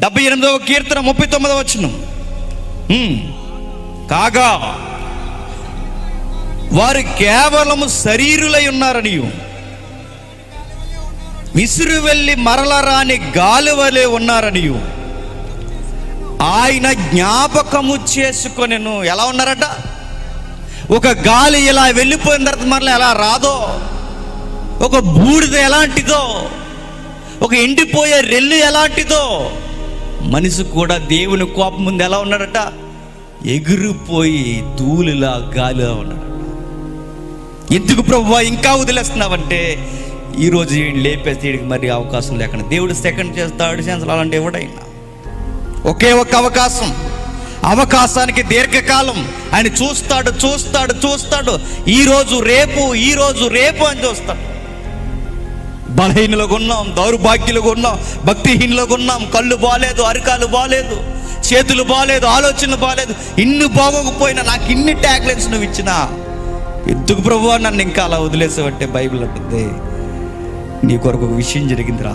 డెబ్బై ఎనిమిదవ కీర్తన ముప్పై తొమ్మిదవ వచ్చిన కాగా వారు కేవలము శరీరులై ఉన్నారనియు విసురు వెళ్ళి మరల రాని గాలి వలె ఉన్నారనియు ఆయన జ్ఞాపకము చేసుకొనెను ఎలా ఉన్నారట ఒక గాలి ఇలా వెళ్ళిపోయిన తర్వాత మరలా ఎలా రాదో ఒక బూడిద ఎలాంటిదో ఒక ఎండిపోయే రెల్లు ఎలాంటిదో మనిషి కూడా దేవుని కోపం ముందు ఎలా ఉన్నాడట ఎగిరిపోయి ధూళిలా గాలిలా ఉన్నాడు ఎందుకు ప్రభు ఇంకా వదిలేస్తున్నావంటే ఈరోజు ఈయన లేపేస్తే వీడికి మరి అవకాశం లేకుండా దేవుడు సెకండ్ చేస్తాడు ఛాన్సులు అలాంటి ఎవడైనా ఒకే ఒక అవకాశం అవకాశానికి దీర్ఘకాలం ఆయన చూస్తాడు చూస్తాడు చూస్తాడు ఈ రోజు రేపు ఈ రోజు రేపు అని చూస్తాడు బలహీనులుగా ఉన్నాం దౌర్భాగ్యులుగా ఉన్నాం భక్తిహీనులుగా ఉన్నాం కళ్ళు బాలేదు అరికాలు బాలేదు చేతులు బాలేదు ఆలోచనలు బాలేదు ఇన్ని బాగోకపోయినా నాకు ఇన్ని ట్యాగ్లెన్స్ నువ్వు ఇచ్చినా ఎందుకు ప్రభు నన్ను ఇంకా అలా వదిలేసావంటే బైబిల్ అంటుంది నీ కొరకు ఒక విషయం జరిగిందిరా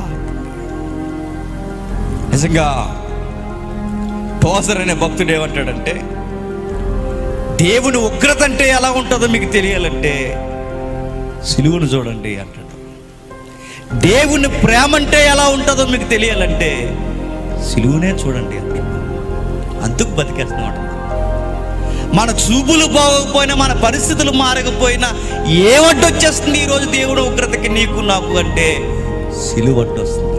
నిజంగా టోసర్ అనే భక్తుడు ఏమంటాడంటే దేవుని ఉగ్రత అంటే ఎలా ఉంటుందో మీకు తెలియాలంటే సిలువను చూడండి అంటాడు దేవుని ప్రేమ అంటే ఎలా ఉంటుందో మీకు తెలియాలంటే సిలువనే చూడండి అంటాడు అందుకు బతికేస్తున్నాడు మన చూపులు బాగోకపోయినా మన పరిస్థితులు మారకపోయినా ఏమడ్డు వచ్చేస్తుంది ఈరోజు దేవుడు ఉగ్రతకి నీకు నాకు అంటే సిలువడ్డు వస్తుందట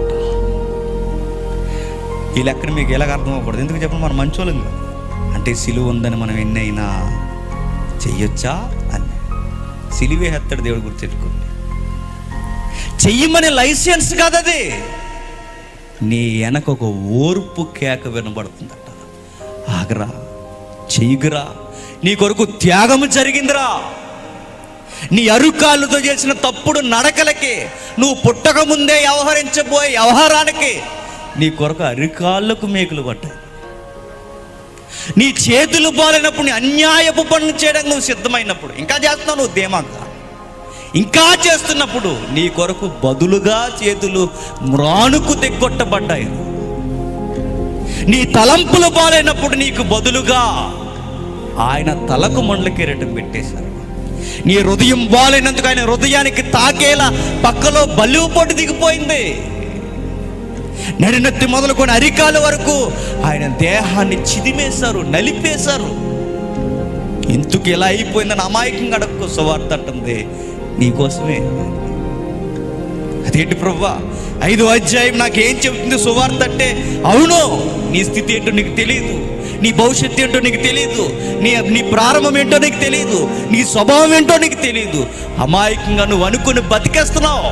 ఈ లెక్కన మీకు ఎలాగ అర్థం అవ్వకూడదు ఎందుకు చెప్పండి మనం మంచోళ్ళం కాదు అంటే సిలువ ఉందని మనం ఎన్నైనా చెయ్యొచ్చా అని సిలువే హెత్తడు దేవుడు గుర్తెట్టుకోండి చెయ్యమనే లైసెన్స్ కాదది నీ వెనక ఒక ఓర్పు కేక వినబడుతుందట ఆగరా చెయ్యగరా నీ కొరకు త్యాగము జరిగిందిరా నీ అరుకాళ్ళతో చేసిన తప్పుడు నడకలకి నువ్వు పుట్టక ముందే వ్యవహరించబోయే వ్యవహారానికి నీ కొరకు అరికాళ్ళకు మేకులు పట్టాయి నీ చేతులు బాలైనప్పుడు నీ అన్యాయపు పనులు చేయడానికి నువ్వు సిద్ధమైనప్పుడు ఇంకా చేస్తున్నావు నువ్వు ధీమాగా ఇంకా చేస్తున్నప్పుడు నీ కొరకు బదులుగా చేతులు మ్రానుకు దిగ్గొట్టబడ్డాయి నీ తలంపులు బాలైనప్పుడు నీకు బదులుగా ఆయన తలకు మండల కిరీటం పెట్టేశారు నీ హృదయం బాలైనందుకు ఆయన హృదయానికి తాకేలా పక్కలో బల్లిపోటు దిగిపోయింది నడినెత్తి మొదలుకొని అరికాల వరకు ఆయన దేహాన్ని చిదిమేశారు నలిపేశారు ఎందుకు ఇలా అయిపోయిందని అమాయకంగా అడక్కు సువార్త అంటుంది నీకోసమే అదేంటి ప్రవ్వా ఐదు అధ్యాయం నాకేం చెబుతుంది సువార్త అంటే అవును నీ స్థితి ఏంటో నీకు తెలియదు నీ భవిష్యత్తు ఏంటో నీకు తెలియదు నీ నీ ప్రారంభం ఏంటో నీకు తెలియదు నీ స్వభావం ఏంటో నీకు తెలియదు అమాయకంగా నువ్వు అనుకుని బతికేస్తున్నావు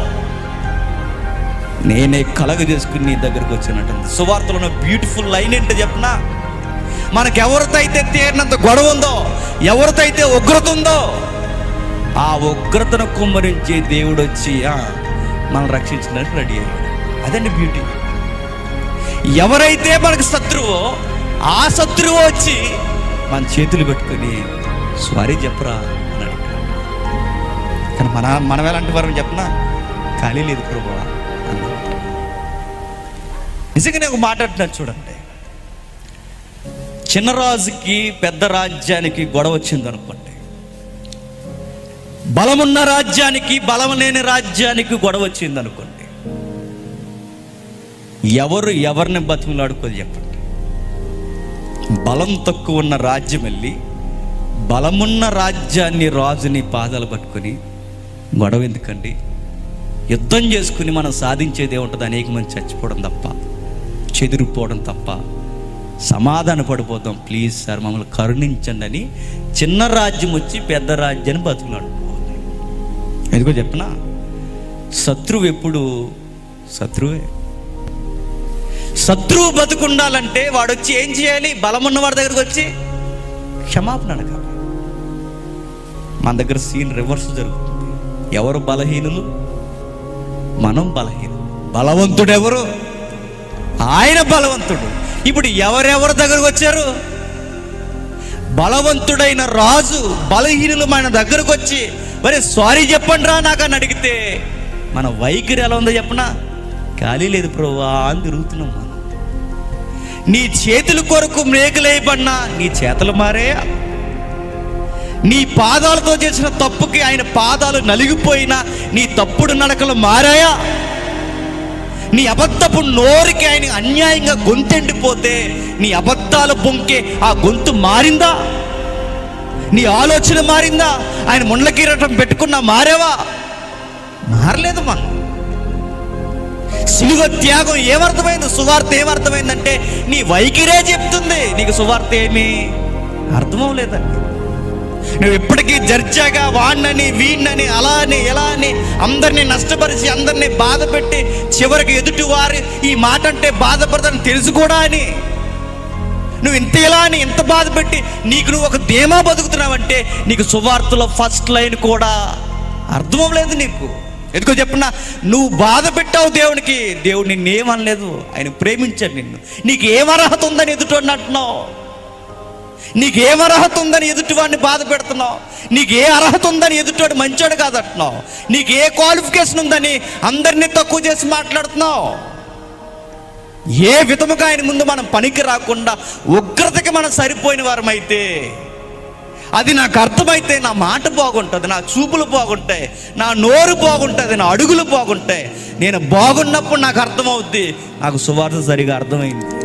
నేనే కలగ చేసుకుని నీ దగ్గరకు వచ్చినట్టుంది సువార్తలో ఉన్న బ్యూటిఫుల్ లైన్ ఏంటో చెప్పనా మనకు ఎవరితో అయితే తీరినంత గొడవ ఉందో ఎవరితో అయితే ఉగ్రత ఉందో ఆ ఉగ్రతను కుమ్మరించే దేవుడు వచ్చి ఆ, మనల్ని రక్షించడానికి రెడీ అయ్యాడు అదండి బ్యూటీ ఎవరైతే మనకు శత్రువో ఆ శత్రువు వచ్చి మన చేతులు పెట్టుకొని సారీ చెప్పరా అన్నాడు కానీ మన మనం ఎలాంటి వారం చెప్పనా ఖాళీ లేదు ప్రభు అన్నాడు నిజంగా నేను మాట్లాడుతున్నాను చూడండి చిన్న రాజుకి పెద్ద రాజ్యానికి గొడవ వచ్చింది అనుకోండి బలమున్న రాజ్యానికి బలం లేని రాజ్యానికి గొడవ వచ్చింది అనుకోండి ఎవరు ఎవరిని బతిమలాడుకోదు చెప్పండి బలం తక్కువ ఉన్న రాజ్యం వెళ్ళి బలమున్న రాజ్యాన్ని రాజుని పాదాలు పట్టుకొని గొడవ ఎందుకండి యుద్ధం చేసుకుని మనం సాధించేది ఏముంటుంది అనేక మంది చచ్చిపోవడం తప్ప చెదిరిపోవడం తప్ప సమాధాన పడిపోతాం ప్లీజ్ సార్ మమ్మల్ని కరుణించండి అని చిన్న రాజ్యం వచ్చి పెద్ద రాజ్యాన్ని బతుకులాడుకోవాలి ఎందుకో చెప్పనా శత్రువు ఎప్పుడు శత్రువే శత్రువు బతుకుండాలంటే వాడు వచ్చి ఏం చేయాలి బలమున్న వాడి దగ్గరకు వచ్చి క్షమాపణ అడగాలి మన దగ్గర సీన్ రివర్స్ జరుగుతుంది ఎవరు బలహీనులు మనం బలహీనులు బలవంతుడు ఎవరు ఆయన బలవంతుడు ఇప్పుడు ఎవరెవరి దగ్గరకు వచ్చారు బలవంతుడైన రాజు బలహీనులు మన దగ్గరకు వచ్చి మరి సారీ చెప్పండి రా నాకు అని అడిగితే మన వైఖరి ఎలా ఉందో చెప్పనా ఖాళీ లేదు ప్రోవా అని తిరుగుతున్నాం మనం నీ చేతుల కొరకు మేకులేయబడినా నీ చేతులు మారాయా నీ పాదాలతో చేసిన తప్పుకి ఆయన పాదాలు నలిగిపోయినా నీ తప్పుడు నడకలు మారాయా నీ అబద్ధపు నోరుకి ఆయన అన్యాయంగా గొంతెండిపోతే నీ అబద్ధాల బొంకే ఆ గొంతు మారిందా నీ ఆలోచన మారిందా ఆయన ముండ్ల కిరీటం పెట్టుకున్నా మారేవా మారలేదు మనం సిలువ త్యాగం ఏమర్థమైంది సువార్త ఏమర్థమైందంటే నీ వైఖరే చెప్తుంది నీకు సువార్త ఏమి అర్థమవలేదండి నువ్వు ఇప్పటికీ జర్జాగా వాణ్ణని వీణ్ణని అలా అని ఎలా అని అందరినీ నష్టపరిచి అందరినీ బాధ పెట్టి చివరికి ఎదుటి వారి ఈ మాట అంటే బాధపడతాను తెలుసు కూడా అని నువ్వు ఇంత ఇలా అని ఇంత బాధ పెట్టి నీకు నువ్వు ఒక ధీమా బతుకుతున్నావంటే నీకు సువార్తలో ఫస్ట్ లైన్ కూడా అర్థం లేదు నీకు ఎందుకో చెప్పున్నా నువ్వు బాధ పెట్టావు దేవునికి దేవుడు నిన్నేమనలేదు ఆయన ప్రేమించాడు నిన్ను నీకు ఏం అర్హత ఉందని ఎదుటోడిని అంటున్నావు నీకు ఏం అర్హత ఉందని ఎదుటివాడిని బాధ పెడుతున్నావు నీకు ఏ అర్హత ఉందని ఎదుటివాడు మంచోడు కాదంటున్నావు నీకు ఏ క్వాలిఫికేషన్ ఉందని అందరినీ తక్కువ చేసి మాట్లాడుతున్నావు ఏ విధముగా ఆయన ముందు మనం పనికి రాకుండా ఉగ్రతకి మనం సరిపోయిన వారమైతే అది నాకు అర్థమైతే నా మాట బాగుంటుంది నా చూపులు బాగుంటాయి నా నోరు బాగుంటుంది నా అడుగులు బాగుంటాయి నేను బాగున్నప్పుడు నాకు అర్థమవుద్ది నాకు సువార్త సరిగా అర్థమైంది